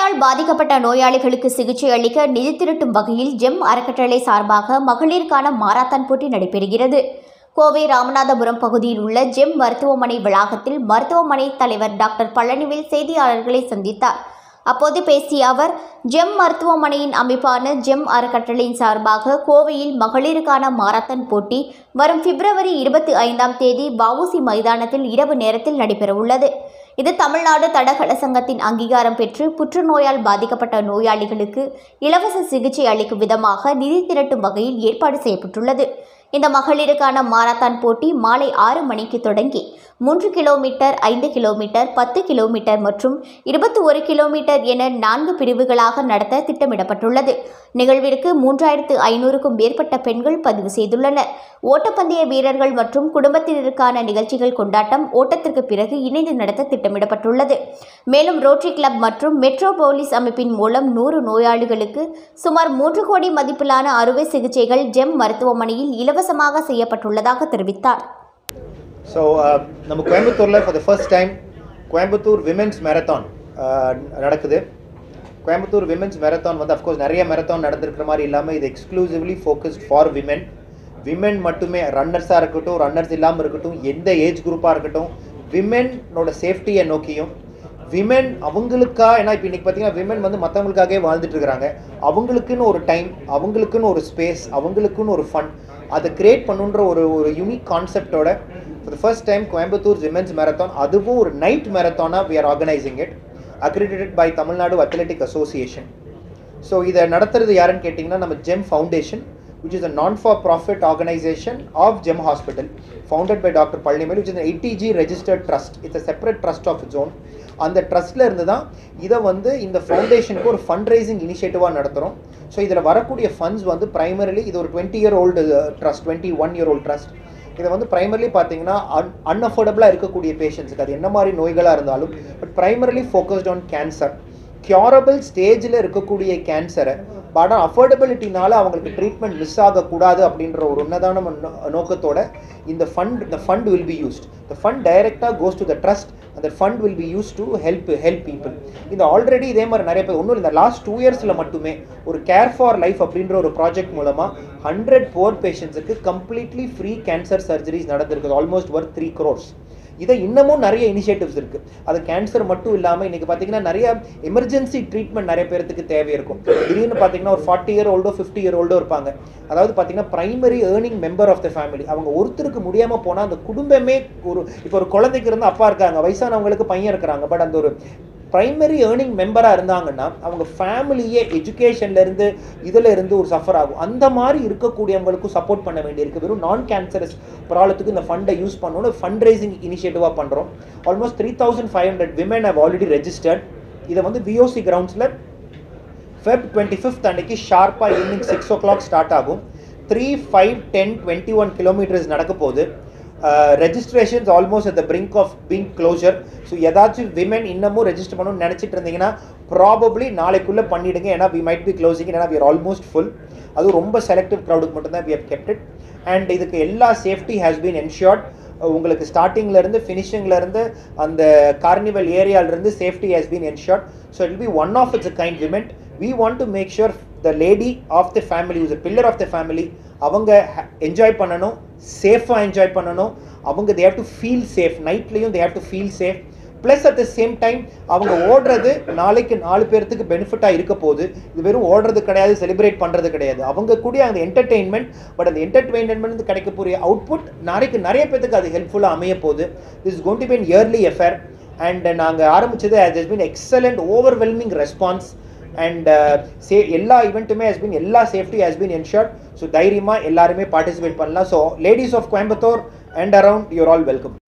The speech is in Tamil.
புற்றுநோயால் பாதிக்கப்பட்ட நோயாளிகளுக்கு சிகிச்சை அளிக்க நிதி திரட்டும் வகையில் ஜெம் அறக்கட்டளை சார்பாக மகளிருக்கான மாரத்தான் போட்டி நடைபெறுகிறது கோவை ராமநாதபுரம் பகுதியில் உள்ள ஜெம் மருத்துவமனை வளாகத்தில் மருத்துவமனை தலைவர் டாக்டர் பழனிவேல் செய்தியாளர்களை சந்தித்தார் அப்போது பேசிய அவர் ஜெம் மருத்துவமனையின் அமைப்பான ஜெம் அறக்கட்டளையின் சார்பாக கோவையில் மகளிருக்கான மாரத்தான் போட்டி வரும் பிப்ரவரி இருபத்தி ஐந்தாம் தேதி வஉசி மைதானத்தில் இரவு நேரத்தில் நடைபெறவுள்ளது இது தமிழ்நாடு தடகள சங்கத்தின் அங்கீகாரம் பெற்று புற்றுநோயால் பாதிக்கப்பட்ட நோயாளிகளுக்கு இலவச சிகிச்சை அளிக்கும் விதமாக நிதி திரட்டும் வகையில் ஏற்பாடு செய்யப்பட்டுள்ளது இந்த மகளிருக்கான மாரத்தான் போட்டி மாலை ஆறு மணிக்கு தொடங்கி மூன்று கிலோமீட்டர் ஐந்து கிலோமீட்டர் பத்து கிலோமீட்டர் மற்றும் இருபத்தி ஒரு கிலோமீட்டர் என நான்கு பிரிவுகளாக நடத்த திட்டமிடப்பட்டுள்ளது நிகழ்விற்கு மூன்றாயிரத்து ஐநூறுக்கும் மேற்பட்ட பெண்கள் பதிவு செய்துள்ளனர் ஓட்டப்பந்தய வீரர்கள் மற்றும் குடும்பத்தினருக்கான நிகழ்ச்சிகள் கொண்டாட்டம் ஓட்டத்திற்கு பிறகு இணைந்து நடத்த திட்டமிடப்பட்டுள்ளது மேலும் ரோட்டரி கிளப் மற்றும் மெட்ரோ போலீஸ் அமைப்பின் மூலம் நூறு நோயாளிகளுக்கு சுமார் மூன்று கோடி மதிப்பிலான அறுவை சிகிச்சைகள் ஜெம் மருத்துவமனையில் இலவசமாக செய்யப்பட்டுள்ளதாக தெரிவித்தார் ஸோ நம்ம கோயம்புத்தூரில் for the first time Coimbatore women's marathon நடக்குது கோயம்புத்தூர் விமென்ஸ் மேரத்தான் வந்து அஃப்கோர்ஸ் நிறைய மேரத்தான் நடந்திருக்கிற மாதிரி இல்லாமல் இது exclusively focused for women women மட்டுமே ரன்னர்ஸாக இருக்கட்டும் ரன்னர்ஸ் இல்லாமல் இருக்கட்டும் எந்த ஏஜ் குரூப்பாக இருக்கட்டும் விமென்னோட சேஃப்டியை நோக்கியும் விமென் அவங்களுக்கா ஏன்னா இப்போ இன்றைக்கி பார்த்தீங்கன்னா விமென் வந்து மற்றவங்களுக்காகவே வாழ்ந்துட்டு இருக்கிறாங்க அவங்களுக்குன்னு ஒரு டைம் அவங்களுக்குன்னு ஒரு ஸ்பேஸ் அவங்களுக்குன்னு ஒரு ஃபன் அதை கிரியேட் பண்ணுன்ற ஒரு ஒரு யூனிக் கான்செப்டோட for the first time Coimbatore women's marathon அதுவும் ஒரு நைட் மேரத்தானாக we are organising it accredited by Tamil Nadu athletic association so இதை நடத்துறது யாருன்னு கேட்டிங்கன்னா நம்ம GEM foundation which is a non-for-profit organization of Gem Hospital, founded by Dr. Palnimal, which is an 80G registered trust. It's a separate trust of its own. அந்த ட்ரஸ்ட்டில் இருந்து தான் இதை வந்து இந்த ஃபவுண்டேஷனுக்கு ஒரு ஃபண்ட் ரைசிங் இனிஷியேட்டிவாக நடத்துகிறோம் ஸோ இதில் வரக்கூடிய ஃபண்ட்ஸ் வந்து ப்ரைமரிலி இது ஒரு twenty year old trust twenty one year old trust இதை வந்து ப்ரைமர்லி பார்த்தீங்கன்னா அன் அன்அஃபோர்டபுளாக இருக்கக்கூடிய பேஷண்ட்ஸுக்கு அது என்ன மாதிரி நோய்களாக இருந்தாலும் but primarily focused on cancer curable ஸ்டேஜில் இருக்கக்கூடிய கேன்சரை பட் அஃபோர்டபிலிட்டினால அவங்களுக்கு ட்ரீட்மெண்ட் மிஸ் ஆகக்கூடாது அப்படின்ற ஒரு உன்னதான நோ- நோக்கத்தோட இந்த ஃபண்ட் இந்த fund will be used the fund டைரெக்டாக கோஸ் டு த ட்ரஸ்ட் அந்த fund will be use to help help people இந்த ஆல்ரெடி இதே மாதிரி நிறைய பேர் ஒன்றும் இந்த லாஸ்ட் டூ இயர்ஸில் மட்டுமே ஒரு கேர் ஃபார் லைஃப் அப்படின்ற ஒரு ப்ராஜெக்ட் மூலமாக ஹண்ட்ரட் போர் பேஷண்ட்ஸுக்கு கம்ப்ளீட்லி ஃப்ரீ கேன்சர் சர்ஜரிஸ் நடந்திருக்குது ஆல்மோஸ்ட் ஒர்த் த்ரீ க்ரோர்ஸ் இதை இன்னமும் நிறைய இனிஷியேட்டிவ்ஸ் இருக்குது அது கேன்சர் மட்டும் இல்லாமல் இன்றைக்கி பார்த்தீங்கன்னா நிறைய எமர்ஜென்சி ட்ரீட்மெண்ட் நிறைய பேர்த்துக்கு தேவை இருக்கும் திடீர்னு பார்த்தீங்கன்னா ஒரு ஃபார்ட்டி இயர் ஓல்டோ ஃபிஃப்டி இயர் ஓல்டோ இருப்பாங்க அதாவது பார்த்தீங்கன்னா primary earning member of the family அவங்க ஒருத்தருக்கு முடியாமல் போனால் அந்த குடும்பமே ஒரு இப்போ ஒரு குழந்தைக்கு இருந்து அப்பா இருக்காங்க வயசானவங்களுக்கு பையன் இருக்கிறாங்க பட் அந்த ஒரு பிரைமரி ஏர்னிங் மெம்பராக இருந்தாங்கன்னா அவங்க ஃபேமிலியே எஜுகேஷன்லேருந்து இதில் இருந்து ஒரு சஃபர் ஆகும் அந்த மாதிரி இருக்கக்கூடியவங்களுக்கும் சப்போர்ட் பண்ண வேண்டியிருக்கு வெறும் நான் கேன்சரஸ் ப்ராப்ளத்துக்கு இந்த ஃபண்டை யூஸ் பண்ணணும் ஃபண்ட் ரைசிங் இனிஷியேட்டிவாக பண்ணுறோம் almost three thousand five hundred women have already registered இதை வந்து பிஓசி கிரவுண்ட்ஸில் ஃபெப் டுவெண்ட்டி ஃபிஃப்த் அன்னைக்கு ஷார்ப்பாக evening six o'clock start ஆகும் three five ten twenty one kilometres நடக்க போகுது registrations almost at the brink of pink closure so ஏதாச்சும் விமன் இன்னமும் ரெஜிஸ்டர் பண்ணணும்னு நினச்சிட்டு இருந்தீங்கன்னா ப்ராபப்ளி நாளைக்குள்ளே பண்ணிடுங்க ஏன்னா வி மைட் பி க்ளோசிங் ஏன்னா வி ஆர் ஆல்மோஸ்ட் ஃபுல் அதுவும் ரொம்ப செலக்டிவ் க்ரௌடுக்கு மட்டும்தான் we have kept it and இதுக்கு எல்லா சேஃப்டி ஹேஸ் பீன் என்ஷூர்ட் உங்களுக்கு ஸ்டார்டிங்ல இருந்து ஃபினிஷிங்ல இருந்து அந்த கார்னிவல் ஏரியால இருந்து safety has been ensured so it be one of its kind event we want to make sure the lady of the family is pillar of the family அவங்க என்ஜாய் பண்ணணும் சேஃபாக என்ஜாய் பண்ணணும் அவங்க they have to feel safe நைட்லேயும் they have to feel safe plus at the same time அவங்க ஓடுறது நாளைக்கு நாலு பேர்த்துக்கு பெனிஃபிட்டாக இருக்க போகுது இது வெறும் ஓடுறது கிடையாது செலிப்ரேட் பண்ணுறது கிடையாது அவங்க கூட அந்த என்டர்டெயின்மெண்ட் பட் அந்த என்டர்டெயின்மெண்ட் கிடைக்கக்கூடிய அவுட்புட் நாளைக்கு நிறைய பேர்த்துக்கு அது ஹெல்ப்ஃபுல்லாக அமைய போகுது this going to been yearly affair and நாங்கள் ஆரம்பிச்சது has been excellent overwhelming response and say எல்லா ஈவெண்ட்டுமே ஹஸ் பின் எல்லா safety has been ensured so தைரியமாக எல்லாருமே பார்ட்டிசிபேட் பண்ணலாம் so ladies of Coimbatore and around your all welcome